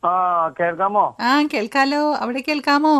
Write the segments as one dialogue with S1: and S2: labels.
S1: ആ കേൾക്കാമോ
S2: ആ കേൾക്കാലോ അവിടെ കേൾക്കാമോ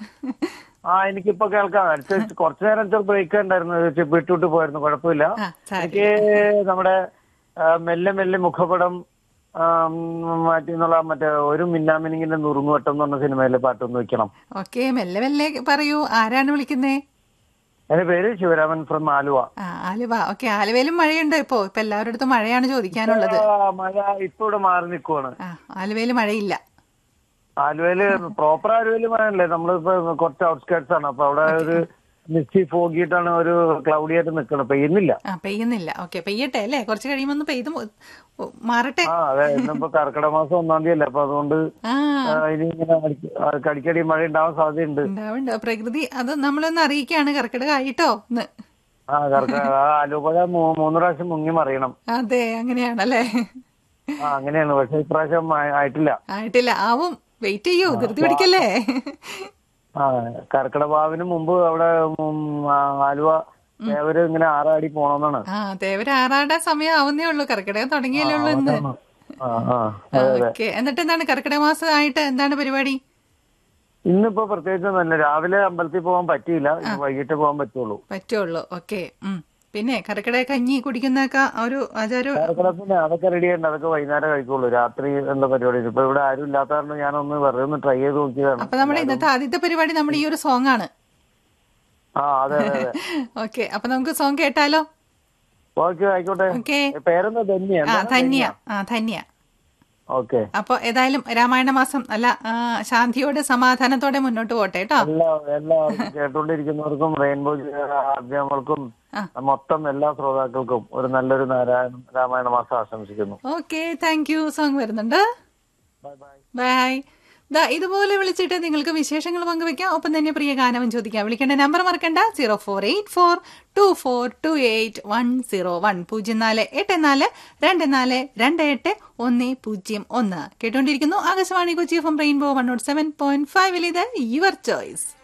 S1: ആ എനിക്കിപ്പോ കേൾക്കാം അടുത്ത കുറച്ചു നേരം ഇച്ചിരി ബ്രേക്ക് ഉണ്ടായിരുന്നു ഇച്ചിരി വിട്ടുവിട്ട് പോയിരുന്നു കുഴപ്പമില്ല
S2: ആ സാരി
S1: എനിക്ക് നമ്മുടെ ആ, മെല്ലെ മെല്ലെ മുഖപടം ആ, മാറ്റി എന്നുള്ള മറ്റേ ഒരു മിന്നാമിനിങ്ങിന്റെ നുറുങ്ങുവട്ടം എന്ന് പറഞ്ഞ സിനിമയിലെ പാട്ടൊന്ന് വെക്കണം
S2: ഓക്കെ മെല്ലെ മെല്ലെ പറയൂ ആരാണ് വിളിക്കുന്നേ
S1: എന്റെ പേര് ശിവരാമൻ ഫ്രം ആലുവ
S2: ആ ആലുവ ഓക്കെ ആലുവയിലും മഴയുണ്ട് ഇപ്പോ ഇപ്പൊ എല്ലാവരുടെ അടുത്തും മഴയാണ് ചോദിക്കാനുള്ളത്
S1: ആ, മഴ ഇപ്പൊ ഇവിടെ മാറി നിൽക്കുവാണ്
S2: ആ ആലുവയിൽ മഴയില്ല
S1: ആലുവയില് പ്രോപ്പർ ആലുവയില് മഴയല്ലേ നമ്മളിപ്പോ കുറച്ച് ഔട്ട്സ്കേർട്സ് ആണ് അപ്പൊ അവിടെ ഒരു മിസ്റ്റി ഫോഗിയിട്ടാണ് ഒരു ക്ലൗഡി ആയിട്ട് നിൽക്കണം പെയ്യുന്നില്ല
S2: ആ പെയ്യുന്നില്ല ഓക്കെ പെയ്യട്ടെ അല്ലേ കുറച്ച് കഴിയുമ്പോ ഒന്ന് പെയ്ത് മു- ഉ- മാറട്ടെ
S1: ആ അതെ ഇന്നിപ്പോ കർക്കിടക മാസം ഒന്നാം തീയതി അല്ലേ അപ്പൊ അതുകൊണ്ട്
S2: ആ
S1: ആ, ഇനി ഇങ്ങനെ അടിക്ക- ആ, കടിക്കടി മഴ ഉണ്ടാവാൻ സാധ്യതയുണ്ട്
S2: ഉണ്ടാവുണ്ട് പ്രകൃതി അത് നമ്മളൊന്ന് അറിയിക്കാണ് കർക്കിടക ആയിട്ടോ എന്ന്
S1: ആ കർക്കിടക ആ ആലുപുഴ മൂ- മൂന്ന് പ്രാവശ്യം മുങ്ങി മറിയണം
S2: അതെ അങ്ങനെയാണല്ലേ
S1: ആ അങ്ങനെയാണ് പക്ഷെ ഇപ്രാവശ്യം ആ- ആയിട്ടില്ല
S2: ആയിട്ടില്ല ആവും വെയിറ്റ് ചെയ്യൂ ധൃതി പിടിക്കല്ലേ
S1: ആ കർക്കിടഭാവിന് മുമ്പ് അവിടെ ഉം, ആ, ആലുവ ദേവര് ഇങ്ങനെ ആറാടി പോണമെന്നാണ്
S2: ആ തേവര് ആറാടാൻ സമയം ആവുന്നേ ഉള്ളൂ കർക്കിടകം തുടങ്ങിയല്ലേ ഉള്ളൂ ഇന്ന്
S1: ആ ആ അതെ അതെ
S2: ഓക്കെ എന്നിട്ട് എന്താണ് കർക്കിടക മാസം ആയിട്ട് എന്താണ് പരിപാടി
S1: ഇന്നിപ്പോ പ്രത്യേകിച്ച് തന്നെ രാവിലെ അമ്പലത്തിൽ പോകാൻ പറ്റിയില്ല ഇനി വൈകിട്ട് പോകാൻ പറ്റുള്ളൂ
S2: പറ്റുള്ളൂ ഓക്കെ പിന്നെ കർക്കിടക കഞ്ഞി കുടിക്കുന്നൊക്കെ ഒരു ആചാരം
S1: കർക്കിടത്തിന് അതൊക്കെ റെഡി ചെയ്യണ്ട അതൊക്കെ വൈകുന്നേരം കഴിക്കുള്ളൂ രാത്രി എന്താ പരിപാടി ഇപ്പൊ ഇവിടെ ആരും ഇല്ലാത്ത കാരണം ഞാനൊന്ന് വെറുതെ ഒന്ന് ട്രൈ ചെയ്ത് നോക്കിയതാണ്
S2: അപ്പൊ നമ്മുടെ ഇന്നത്തെ ആദ്യത്തെ പരിപാടി നമ്മുടെ ഈ ഒരു സോങ് ആണ്
S1: ആ അതെ അതെ അതെ
S2: ഓക്കെ അപ്പൊ നമുക്ക് സോങ് കേട്ടാലോ
S1: ഓക്കെ ആയിക്കോട്ടെ
S2: ഓക്കെ
S1: പേരെന്താ ധന്യ
S2: ആ ധന്യ ആ ധന്യ
S1: ഓക്കെ
S2: അപ്പൊ ഏതായാലും രാമായണ മാസം നല്ല ആ, ശാന്തിയോടെ സമാധാനത്തോടെ മുന്നോട്ട് പോട്ടെ കേട്ടോ
S1: എല്ലാ എല്ലാവർക്കും കേട്ടുകൊണ്ടിരിക്കുന്നവർക്കും റെയിൻബോ മാധ്യമങ്ങൾക്കും
S2: ആ.
S1: മൊത്തം എല്ലാ ശ്രോതാക്കൾക്കും ഒരു നല്ലൊരു നാരായണ രാമായണ മാസം ആശംസിക്കുന്നു
S2: ഓക്കെ താങ്ക് യു സോങ് വരുന്നുണ്ട്
S1: ബൈ ബൈ
S2: ബൈ ദാ ഇതുപോലെ വിളിച്ചിട്ട് നിങ്ങൾക്ക് വിശേഷങ്ങൾ പങ്കുവെക്കാം ഒപ്പം തന്നെ പ്രിയ ഗാനവും ചോദിക്കാം വിളിക്കേണ്ട നമ്പർ മറക്കണ്ട zero four eight four two four two eight one zero one പൂജ്യം നാല് എട്ട് നാല് രണ്ട് നാല് രണ്ട് എട്ട് ഒന്ന് പൂജ്യം ഒന്ന് കേട്ടുകൊണ്ടിരിക്കുന്നു Akashvani Kochi F M rainbow one naught seven point ഫൈവിൽ ഇത് യുവർ ചോയ്സ്